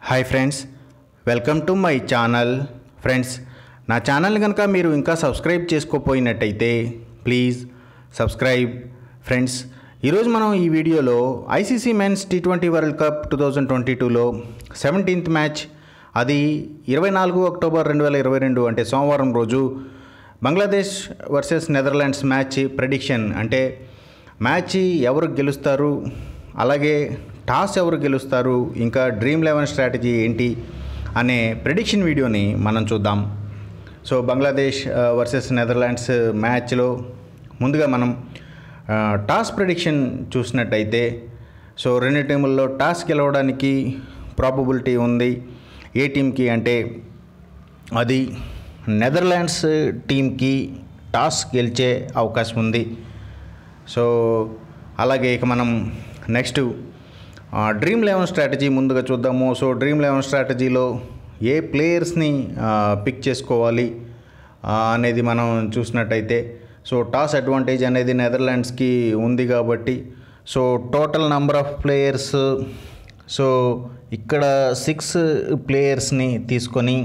hi friends welcome to my channel friends నా channel కనుక మీరు ఇంకా సబ్స్క్రైబ్ చేసుకోపోయినట్టయితే ప్లీజ్ సబ్స్క్రైబ్ ఫ్రెండ్స్ ఈరోజు మనం ఈ వీడియోలో ICC men's T twenty world cup two thousand twenty టూలో సెవెంటీన్త్ మ్యాచ్ అది ఇరవై నాలుగు అక్టోబర్ రెండు వేల ఇరవై రెండు అంటే సోమవారం రోజు Bangladesh versus Netherlands match prediction అంటే మ్యాచ్ ఎవరు గెలుస్తారు అలాగే టాస్ ఎవరు గెలుస్తారు ఇంకా డ్రీమ్ లెవెన్ స్ట్రాటజీ ఏంటి అనే ప్రెడిక్షన్ వీడియోని మనం చూద్దాం సో బంగ్లాదేశ్ వర్సెస్ నెదర్లాండ్స్ మ్యాచ్లో ముందుగా మనం ఆ, టాస్ ప్రెడిక్షన్ చూసినట్టయితే సో రెండు టీముల్లో టాస్ గెలవడానికి ప్రాబబిలిటీ ఉంది ఏ టీంకి అంటే అది నెదర్లాండ్స్ టీంకి టాస్ గెలిచే అవకాశం ఉంది సో అలాగే ఇక మనం నెక్స్ట్ డ్రీమ్ లెవెన్ స్ట్రాటజీ ముందుగా చూద్దాము సో డ్రీమ్ లెవెన్ స్ట్రాటజీలో ఏ ప్లేయర్స్ని పిక్ చేసుకోవాలి ఆ, అనేది మనం చూసినట్టయితే సో టాస్ అడ్వాంటేజ్ అనేది నెదర్లాండ్స్కి ఉంది కాబట్టి so total number of players so ఇక్కడ సిక్స్ ప్లేయర్స్ని తీసుకొని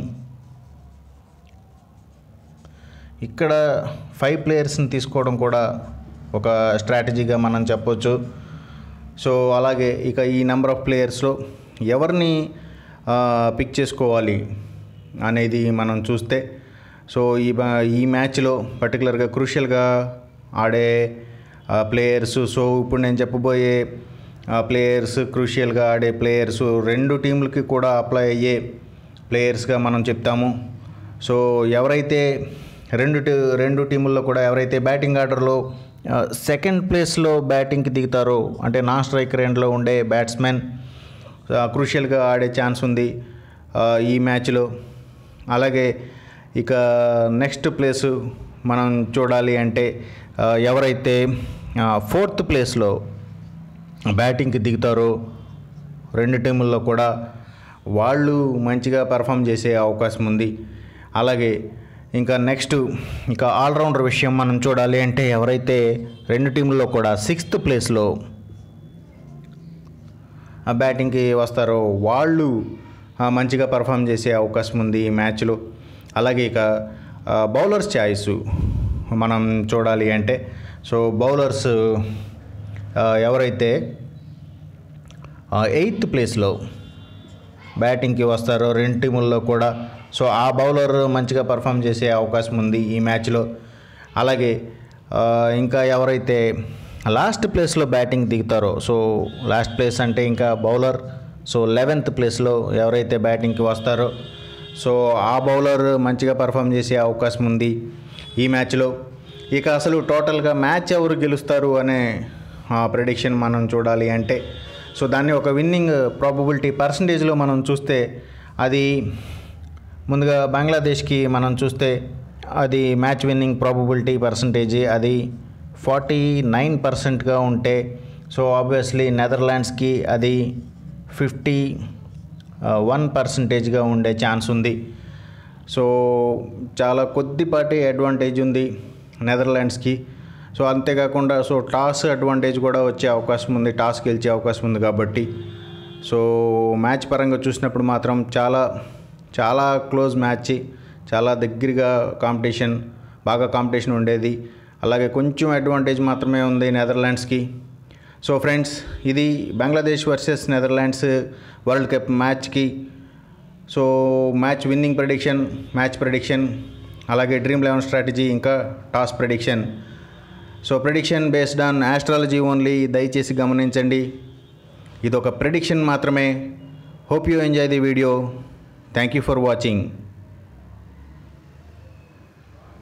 ఇక్కడ ఫైవ్ ప్లేయర్స్ని తీసుకోవడం కూడా ఒక స్ట్రాటజీగా మనం చెప్పొచ్చు సో అలాగే ఇక ఈ నెంబర్ ఆఫ్ ప్లేయర్స్లో ఎవరిని పిక్ చేసుకోవాలి అనేది మనం చూస్తే సో ఈ బా- ఈ మ్యాచ్లో పర్టికులర్గా క్రూషియల్గా ఆడే ప్లేయర్స్ సో ఇప్పుడు నేను చెప్పబోయే ప్లేయర్స్ క్రూషియల్గా ఆడే ప్లేయర్స్ రెండు టీంలకి కూడా అప్లై అయ్యే ప్లేయర్స్గా మనం చెప్తాము సో ఎవరైతే రెండు టీ రెండు టీముల్లో కూడా ఎవరైతే బ్యాటింగ్ ఆర్డర్లో సెకండ్ ప్లేస్లో బ్యాటింగ్కి దిగుతారో అంటే నాన్ స్ట్రైక్ రేంజ్లో ఉండే బ్యాట్స్మెన్ క్రూషియల్గా ఆడే ఛాన్స్ ఉంది ఆ, ఈ మ్యాచ్లో అలాగే ఇక నెక్స్ట్ ప్లేసు మనం చూడాలి అంటే ఆ, ఎవరైతే ఫోర్త్ ప్లేస్లో బ్యాటింగ్కి దిగుతారో రెండు టీముల్లో కూడా వాళ్ళు మంచిగా పెర్ఫామ్ చేసే అవకాశం ఉంది అలాగే ఇంకా నెక్స్ట్ ఇంకా ఆల్రౌండర్ విషయం మనం చూడాలి అంటే ఎవరైతే రెండు టీముల్లో కూడా సిక్స్త్ ప్లేస్లో ఆ బ్యాటింగ్కి వస్తారో వాళ్ళు ఆ, మంచిగా పర్ఫామ్ చేసే అవకాశం ఉంది ఈ మ్యాచ్లో అలాగే ఇక ఆ, బౌలర్స్ ఛాయిస్ మనం చూడాలి అంటే సో బౌలర్స్ ఆ, ఎవరైతే ఆ, ఎయిత్ ప్లేస్లో బ్యాటింగ్కి వస్తారో రెండు టీముల్లో కూడా సో ఆ బౌలర్ మంచిగా పర్ఫామ్ చేసే అవకాశం ఉంది ఈ మ్యాచ్లో అలాగే ఆ, ఇంకా ఎవరైతే లాస్ట్ ప్లేస్లో బ్యాటింగ్ దిగుతారో సో లాస్ట్ ప్లేస్ అంటే ఇంకా బౌలర్ సో లెవెన్త్ ప్లేస్లో ఎవరైతే బ్యాటింగ్కి వస్తారో సో ఆ బౌలర్ మంచిగా పర్ఫామ్ చేసే అవకాశం ఉంది ఈ మ్యాచ్లో ఇక అసలు టోటల్గా మ్యాచ్ ఎవరు గెలుస్తారు అనే ప్రెడిక్షన్ మనం చూడాలి అంటే సో దాన్ని ఒక విన్నింగ్ ప్రాబబిలిటీ పర్సంటేజ్లో మనం చూస్తే అది ముందుగా బంగ్లాదేశ్కి మనం చూస్తే అది మ్యాచ్ విన్నింగ్ ప్రాబబిలిటీ పర్సంటేజ్ అది ఫార్టీ నైన్ పర్సెంట్గా ఉంటే సో ఆబ్వియస్లీ నెదర్లాండ్స్కి అది ఫిఫ్టీ వన్ పర్సంటేజ్గా ఉండే ఛాన్స్ ఉంది సో చాలా కొద్దిపాటి అడ్వాంటేజ్ ఉంది నెదర్లాండ్స్కి సో అంతేకాకుండా సో టాస్ అడ్వాంటేజ్ కూడా వచ్చే అవకాశం ఉంది టాస్ గెలిచే అవకాశం ఉంది కాబట్టి సో మ్యాచ్ పరంగా చూసినప్పుడు మాత్రం చాలా చాలా క్లోజ్ మ్యాచ్ చాలా దగ్గరగా కాంపిటీషన్ బాగా కాంపిటీషన్ ఉండేది అలాగే కొంచెం అడ్వాంటేజ్ మాత్రమే ఉంది నెదర్లాండ్స్కి సో ఫ్రెండ్స్ ఇది Bangladesh versus Netherlands world cup మ్యాచ్కి so match winning prediction match prediction అలాగే డ్రీమ్ లెవెన్ స్ట్రాటజీ ఇంకా toss prediction so prediction based on astrology only దయచేసి గమనించండి ఇది ఒక ప్రెడిక్షన్ మాత్రమే hope you enjoy the video thank you for watching